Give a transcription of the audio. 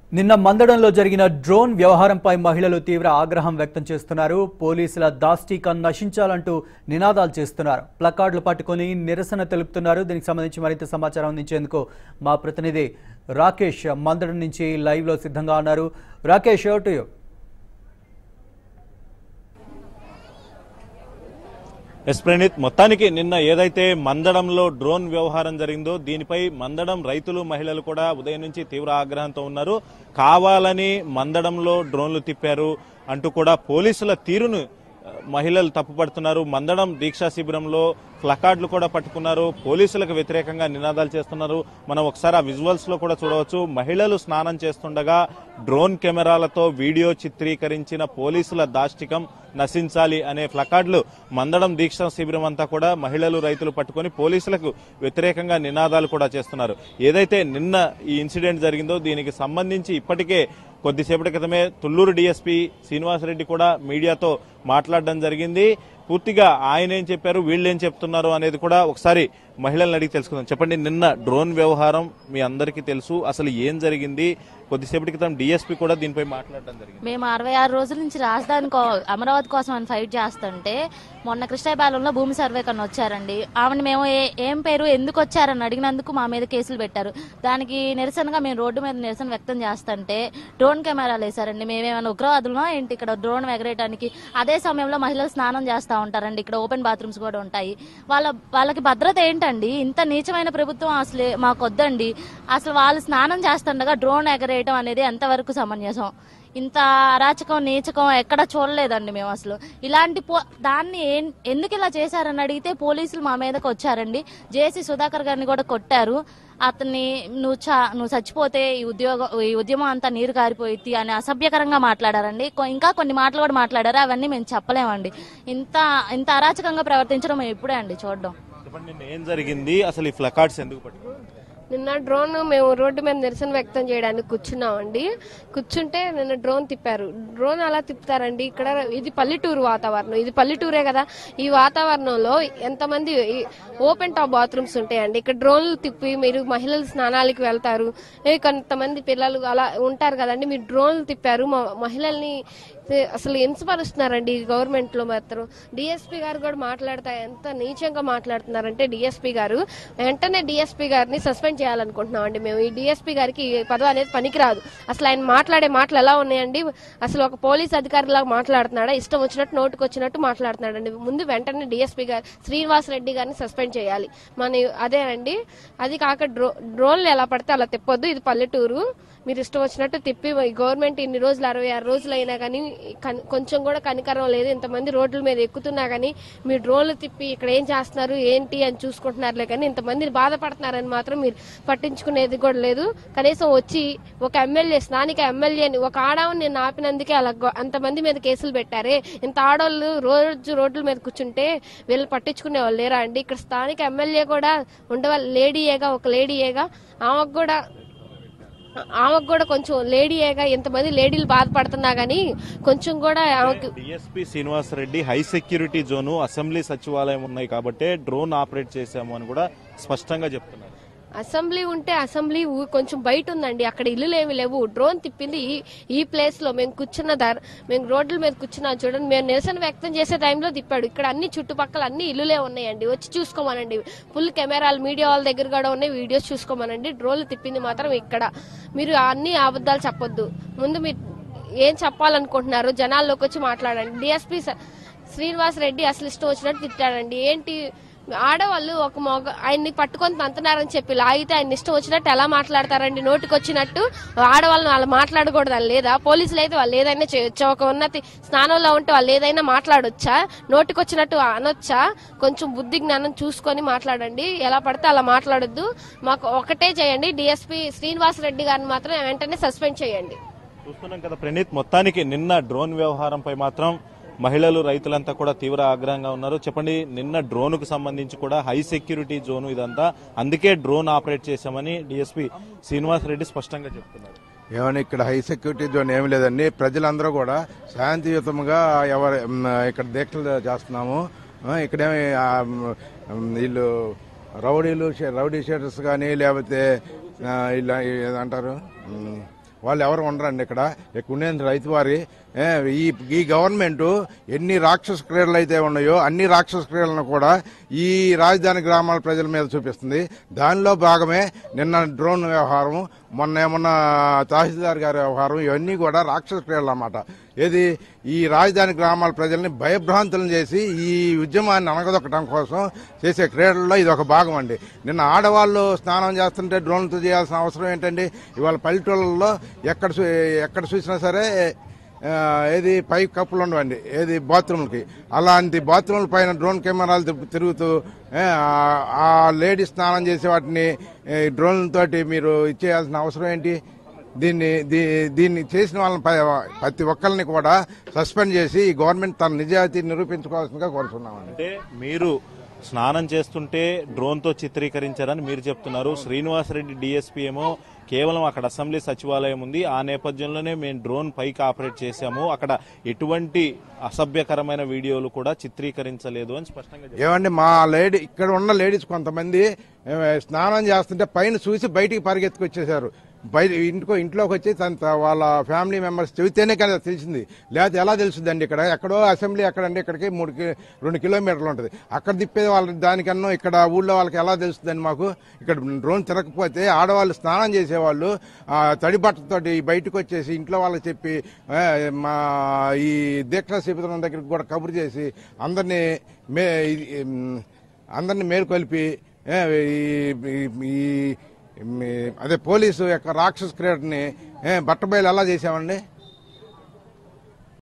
నిన్న మందడంలో జరిగిన డ్రోన్ వ్యవహారంపై మహిళలు తీవ్ర ఆగ్రహం వ్యక్తం చేస్తున్నారు పోలీసుల దాష్టీక నశించాలంటూ నినాదాలు చేస్తున్నారు ప్లకార్డులు పట్టుకొని నిరసన తెలుపుతున్నారు దీనికి సంబంధించి మరింత సమాచారం అందించేందుకు మా ప్రతినిధి రాకేష్ మందడం నుంచి లైవ్లో సిద్ధంగా ఉన్నారు Rakesh to you S Praneeth మొత్తానికి నిన్న ఏదైతే మందడంలో డ్రోన్ వ్యవహారం జరిగిందో దీనిపై మందడం రైతులు మహిళలు కూడా ఉదయం నుంచి తీవ్ర ఆగ్రహంతో ఉన్నారు కావాలని మందడంలో డ్రోన్లు తిప్పారు అంటూ కూడా పోలీసుల తీరును ఆ, మహిళలు తప్పుపడుతున్నారు మందడం దీక్షా శిబిరంలో ప్లకార్డులు కూడా పట్టుకున్నారు పోలీసులకు వ్యతిరేకంగా నినాదాలు చేస్తున్నారు మనం ఒకసారి ఆ విజువల్స్ లో కూడా చూడవచ్చు మహిళలు స్నానం చేస్తుండగా డ్రోన్ కెమెరాలతో వీడియో చిత్రీకరించిన పోలీసుల దాష్టికం నశించాలి అనే ప్లకార్డులు మందడం దీక్షా శిబిరం అంతా కూడా మహిళలు రైతులు పట్టుకొని పోలీసులకు వ్యతిరేకంగా నినాదాలు కూడా చేస్తున్నారు ఏదైతే నిన్న ఈ ఇన్సిడెంట్ జరిగిందో దీనికి సంబంధించి ఇప్పటికే కొద్దిసేపటి క్రితమే తుళ్లూరు డీఎస్పీ శ్రీనివాసరెడ్డి కూడా మీడియాతో మాట్లాడడం జరిగింది పూర్తిగా ఆయన ఏం చెప్పారు వీళ్ళు ఏం చెప్తున్నారు అనేది కూడా ఒకసారి మహిళలను అడిగి తెలుసుకుందాం చెప్పండి నిన్న డ్రోన్ వ్యవహారం మీ అందరికీ తెలుసు అసలు ఏం జరిగింది కొద్దిసేపటి క్రితం డిఎస్పీ కూడా దీనిపై మాట్లాడడం జరిగింది మేము అరవై ఆరు రోజుల నుంచి రాజధాని కో- అమరావతి కోసం అని ఫైట్ చేస్తుంటే మొన్న కృష్ణాపాలెంలో భూమి సర్వే కన్నా వచ్చారండి ఆమెను మేము ఏ- ఏం పేరు ఎందుకు వచ్చారని అడిగినందుకు మా మీద కేసులు పెట్టారు దానికి నిరసనగా మేము రోడ్డు మీద నిరసన వ్యక్తం చేస్తుంటే డ్రోన్ కెమెరాలు వేశారండి మేమేమైనా ఉగ్రవాదులమా ఏంటి ఇక్కడ డ్రోన్ ఎగరేయడానికి అదే సమయంలో మహిళలు స్నానం చేస్తూ ఉంటారండి ఇక్కడ ఓపెన్ బాత్రూమ్స్ కూడా ఉంటాయి వాళ్ళ వాళ్ళకి భద్రత ఏంటండి ఇంత నీచమైన ప్రభుత్వం అసలు మాకు వద్దండి అసలు వాళ్ళు స్నానం చేస్తుండగా డ్రోన్ ఎగరేయడం అనేది ఎంతవరకు సమంజసం ఇంత అరాచకం నీచకం ఎక్కడ చూడలేదండి మేము అసలు ఇలాంటి పో దాన్ని ఏం- ఎందుకు ఇలా చేశారని అడిగితే పోలీసులు మా మీదకి వచ్చారండి జేసీ సుధాకర్ గారిని కూడా కొట్టారు అతన్ని నువ్వు చా నువ్వు చచ్చిపోతే ఈ ఉద్యోగం ఈ ఉద్యమం అంతా నీరు కారిపోయిద్ది అని అసభ్యకరంగా మాట్లాడారండి కొ- ఇంకా కొన్ని మాటలు కూడా మాట్లాడారు అవన్నీ మేము చెప్పలేమండి ఇంత ఇంత అరాచకంగా ప్రవర్తించడం మేము ఇప్పుడే అండి చూడడం చెప్పండి నిన్న ఏం జరిగింది అసలు ఈ ప్లకార్డ్స్ ఎందుకు పట్టుకున్నారు నిన్న డ్రోన్ మేము రోడ్డు మీద నిరసన వ్యక్తం చేయడానికి కూర్చున్నామండి కూర్చుంటే నిన్న డ్రోన్ తిప్పారు డ్రోన్ అలా తిప్పుతారండి ఇక్కడ ఇది పల్లెటూరు వాతావరణం ఇది పల్లెటూరే కదా ఈ వాతావరణంలో ఎంతమంది ఈ ఓపెన్ టాప్ బాత్రూమ్స్ ఉంటాయండి ఇక్కడ డ్రోన్లు తిప్పి మీరు మహిళలు స్నానాలకి వెళ్తారు ఏ కొంతమంది పిల్లలు అలా ఉంటారు కదండి మీరు డ్రోన్లు తిప్పారు మా మహిళల్ని ఏ, అసలు హింసపరుస్తున్నారండి ఈ గవర్నమెంట్ లో మాత్రం డిఎస్పీ గారు కూడా మాట్లాడతా ఎంత నీచంగా మాట్లాడుతున్నారంటే డిఎస్పీ గారు వెంటనే డిఎస్పీ గారిని సస్పెండ్ చేయాలనుకుంటున్నాం అండి మేము ఈ డిఎస్పీ గారికి ఈ పదవి అనేది పనికిరాదు అసలు ఆయన మాట్లాడే మాటలు ఎలా ఉన్నాయండి అసలు ఒక పోలీస్ అధికారిలాగా మాట్లాడుతున్నాడా ఇష్టం వచ్చినట్టు నోటుకు వచ్చినట్టు మాట్లాడుతున్నాడండి ముందు వెంటనే డిఎస్పీ గారు శ్రీనివాస్ రెడ్డి గారిని సస్పెండ్ చేయాలి మన అదేనండి అది కాక డ్రో డ్రోన్లు ఎలా పడితే అలా తిప్పొద్దు ఇది పల్లెటూరు మీరు ఇష్టం వచ్చినట్టు తిప్పి ఈ గవర్నమెంట్ ఇన్ని రోజులు అరవై ఆరు రోజులు అయినా కానీ కన్- కొంచెం కూడా కనికరం లేదు ఇంతమంది రోడ్ల మీద ఎక్కుతున్నా కానీ మీరు డ్రోన్లు తిప్పి ఇక్కడ ఏం చేస్తున్నారు ఏంటి అని చూసుకుంటున్నారులే కానీ ఇంతమంది బాధపడుతున్నారని మాత్రం మీరు పట్టించుకునేది కూడా లేదు కనీసం వచ్చి ఒక ఎమ్మెల్యే స్థానిక ఎమ్మెల్యేని ఒక ఆడవని నేను ఆపినందుకే అలా గొ- అంతమంది మీద కేసులు పెట్టారే ఇంత ఆడవాళ్ళు రోజు రోడ్ల మీద కూర్చుంటే వీళ్ళు పట్టించుకునే వాళ్ళు లేరా అండి ఇక్కడ స్థానిక ఎమ్మెల్యే కూడా ఉండవాళ్ళు లేడీయేగా ఒక లేడీయేగా ఆమెకు కూడా ఆమెకు కూడా కొంచెం లేడీయేగా ఇంతమంది లేడీలు బాధపడుతున్నా గానీ కొంచెం కూడా ఆమెకు DSP Srinivas Reddy high security zone assembly సచివాలయం ఉన్నాయి కాబట్టే డ్రోన్ ఆపరేట్ చేశాము అని కూడా స్పష్టంగా చెప్తున్నారు అసెంబ్లీ ఉంటే అసెంబ్లీ ఊ- కొంచెం బయట ఉందండి అక్కడ ఇల్లులు ఏమి లేవు డ్రోన్ తిప్పింది ఈ ఈ ప్లేస్ లో మేము కూర్చున్న దారి మేము రోడ్ల మీద కూర్చున్నాం చూడండి మేము నిరసన వ్యక్తం చేసే టైంలో తిప్పాడు ఇక్కడ అన్ని చుట్టుపక్కల అన్ని ఇల్లులే ఉన్నాయండి వచ్చి చూసుకోమనండి ఫుల్ కెమెరాలు మీడియా వాళ్ళ దగ్గర కూడా ఉన్నాయి వీడియోస్ చూసుకోమనండి డ్రోన్లు తిప్పింది మాత్రం ఇక్కడ మీరు అన్ని అబద్ధాలు చెప్పొద్దు ముందు మీరు ఏం చెప్పాలనుకుంటున్నారు జనాల్లోకి వచ్చి మాట్లాడండి డిఎస్పీ శ్రీనివాస్ రెడ్డి అసలు ఇష్టం వచ్చినట్టు తిట్టాడండి ఏంటి ఆడవాళ్ళు ఒక మగ ఆయన్ని పట్టుకొని తంతున్నారని చెప్పి లాగితే ఆయన ఇష్టం వచ్చినట్టు ఎలా మాట్లాడతారండి నోటికి వచ్చినట్టు ఆడవాళ్ళని వాళ్ళు మాట్లాడకూడదు అని లేదా పోలీసులు అయితే వాళ్ళు ఏదైనా చేయొచ్చా ఒక ఉన్నతి స్నానంలో ఉంటే వాళ్ళు ఏదైనా మాట్లాడొచ్చా నోటికి వచ్చినట్టు అనొచ్చా కొంచెం బుద్ధి జ్ఞానం చూసుకొని మాట్లాడండి ఎలా పడితే అలా మాట్లాడొద్దు మాకు ఒకటే చేయండి డిఎస్పీ శ్రీనివాస్ రెడ్డి గారిని మాత్రం వెంటనే సస్పెండ్ చేయండి చూస్తున్నాం కదా ప్రణీత్ మొత్తానికి నిన్న డ్రోన్ వ్యవహారంపై మాత్రం మహిళలు రైతులంతా కూడా తీవ్ర ఆగ్రహంగా ఉన్నారు చెప్పండి నిన్న డ్రోన్ కు సంబంధించి కూడా హై సెక్యూరిటీ జోన్ ఇదంతా అందుకే డ్రోన్ ఆపరేట్ చేశామని డిఎస్పీ శ్రీనివాస్ రెడ్డి స్పష్టంగా చెప్తున్నారు ఏమైనా ఇక్కడ హై సెక్యూరిటీ జోన్ ఏమి లేదండి ప్రజలందరూ కూడా శాంతియుతంగా ఎవరు మ్, ఇక్కడ దీక్షలు చేస్తున్నాము ఆ, ఇక్కడేమి ఆ, మ్, వీళ్ళు రౌడీలు షే- రౌడీ షీటర్స్ కానీ లేకపోతే ఆ, ఇలా ఏదో అంటారు మ్, వాళ్ళు ఎవరు ఉండరండి ఇక్కడ ఇక్కడ ఉండేది రైతు వారి ఏ, ఈ ఈ గవర్నమెంట్ ఎన్ని రాక్షస క్రీడలు అయితే ఉన్నాయో అన్ని రాక్షస క్రీడలను కూడా ఈ రాజధాని గ్రామాల ప్రజల మీద చూపిస్తుంది దానిలో భాగమే నిన్న డ్రోన్ వ్యవహారం మొన్న ఏమన్నా తహసీల్దార్ గారి వ్యవహారం ఇవన్నీ కూడా రాక్షస క్రీడలు అన్నమాట ఏది ఈ రాజధాని గ్రామాల ప్రజల్ని భయభ్రాంతులను చేసి ఈ ఉద్యమాన్ని అనగదొక్కడం కోసం చేసే క్రీడల్లో ఇది ఒక భాగం అండి నిన్న ఆడవాళ్ళు స్నానం చేస్తుంటే డ్రోన్తో చేయాల్సిన అవసరం ఏంటండి ఇవాళ పల్లెటూళ్ళలో ఎక్కడ చూ- ఎక్కడ చూసినా సరే ఆ, ఏది పై కప్పులు ఉండవండి ఏది బాత్రూమ్లకి అలాంటి బాత్రూమ్ల పైన డ్రోన్ కెమెరాలు తిప్పు- తిరుగుతూ ఏ, ఆ- ఆ లేడీస్ స్నానం చేసే వాటిని ఏ, డ్రోన్లతోటి మీరు ఇచ్చేయాల్సిన అవసరం ఏంటి దీన్ని దీ- దీన్ని చేసిన వాళ్ళని ప- ప్రతి ఒక్కరిని కూడా సస్పెండ్ చేసి ఈ గవర్నమెంట్ తన నిజాయితీ నిరూపించుకోవాల్సిందిగా కోరుతున్నామండి అంటే మీరు స్నానం చేస్తుంటే డ్రోన్ తో చిత్రీకరించారని మీరు చెప్తున్నారు శ్రీనివాసరెడ్డి డిఎస్పీ ఏమో కేవలం అక్కడ అసెంబ్లీ సచివాలయం ఉంది ఆ నేపథ్యంలోనే మేము డ్రోన్ పైకి ఆపరేట్ చేశాము అక్కడ ఎటువంటి అసభ్యకరమైన వీడియోలు కూడా చిత్రీకరించలేదు అని స్పష్టంగా చెప్పారు. ఏమండి మా లేడీ ఇక్కడ ఉన్న లేడీస్ కొంతమంది ఏ, స్నానం చేస్తుంటే పైన చూసి బయటికి పరిగెత్తుకొచ్చేసారు బయట ఇంటికో ఇంట్లోకి వచ్చి తన త- వాళ్ళ ఫ్యామిలీ మెంబర్స్ చెబితేనే కదా తెలిసింది లేకపోతే ఎలా తెలుస్తుందండి ఇక్కడ ఎక్కడో అసెంబ్లీ ఎక్కడండి ఇక్కడికి మూడు కి- రెండు కిలోమీటర్లు ఉంటుంది అక్కడ తిప్పేది వాళ్ళ దానికన్నా ఇక్కడ ఊళ్ళో వాళ్ళకి ఎలా తెలుస్తుందండి మాకు ఇక్కడ డ్రోన్ తిరగకపోతే ఆడవాళ్ళు స్నానం చేసేవాళ్ళు ఆ, తడి బట్టతోటి బయటకు వచ్చేసి ఇంట్లో వాళ్ళకి చెప్పి ఆ, మా ఈ దీక్షా శిబిరం దగ్గరికి కూడా కబురు చేసి అందరినీ మే ఇది, ఉమ్, అందరినీ మేలుకొల్పి ఏ, ఈ- ఈ- ఈ- ఈ- అదే పోలీసు యొక్క రాక్షస క్రీడని ఏ, బట్టబయలు ఎలా చేసామండి